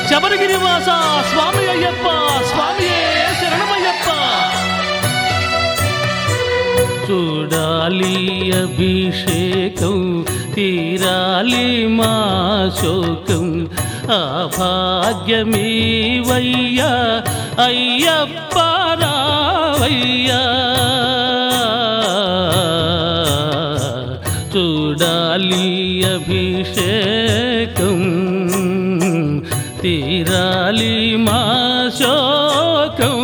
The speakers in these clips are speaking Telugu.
శబరిగిరివాస స్వామి అయ్యప్ప స్వామియే శరణమయ్యప్ప చూడాలి అభిషేకం తీరాలి మా శోకం ఆ భాగ్యమీవయ్యా అయ్యప్ప రావయ్యా చూడాలి అభిషేకం తీరాలి మా శోకం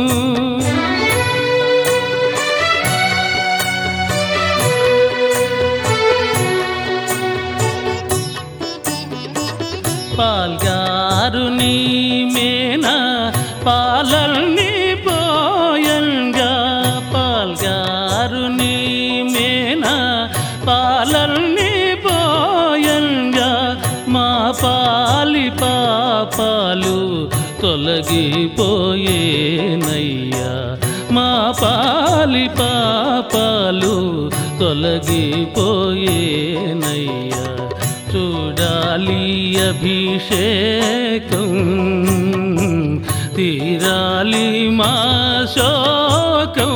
పాల్గారు నీ మేనా పాలల్ని పోయంగా పాల్గారు నీ మేనా పాలల్ని పోయంగా మా పాలి పాపాలు తొలగిపోయేనయ్యా మా పాలి పాపాలు తొలగిపోయేనయ్యా చూడాలి అభిషేకం తీరాలి మా శోకం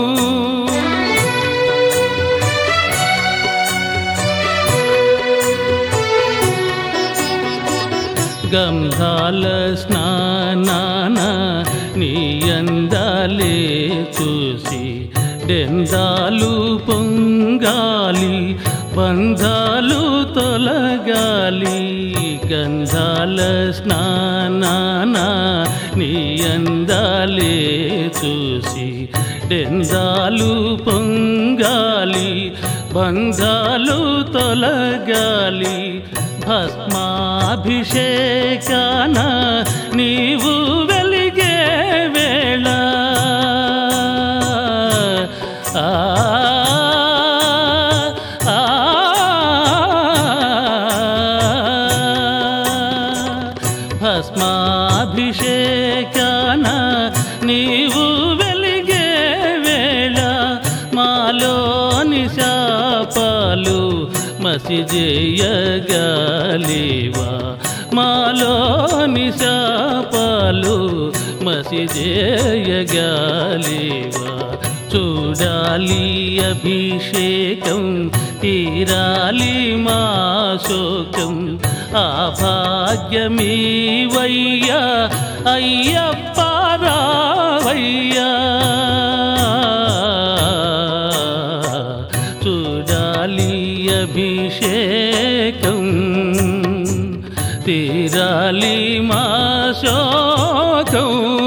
గంధాల స్నానాన నీ అందాలే చూసి డెందాలు పొంగాలి బంధాలు తొలగాలి గంధాల స్నానాన నీ అందాలే చూసి డెందాలు పొంగాలి బంధాలు తొలగాలి భస్మాభిషేకాన నీవు వెలిగే వేళ ఆ, ఆ, భస్మాభిషేకాన నీవు వెలిగే వేళ మాలోని శాపాలు మసిజేయగలివా మాలోని శాపాలు మసిజేయగలివా చూడాలి అభిషేకం తీరాలి మా శోకం ఆ భాగ్యమీవయ్యా అయ్యప్ప రావయ్యా చూడాలి అభిషేకం తీరాలి మా శోకం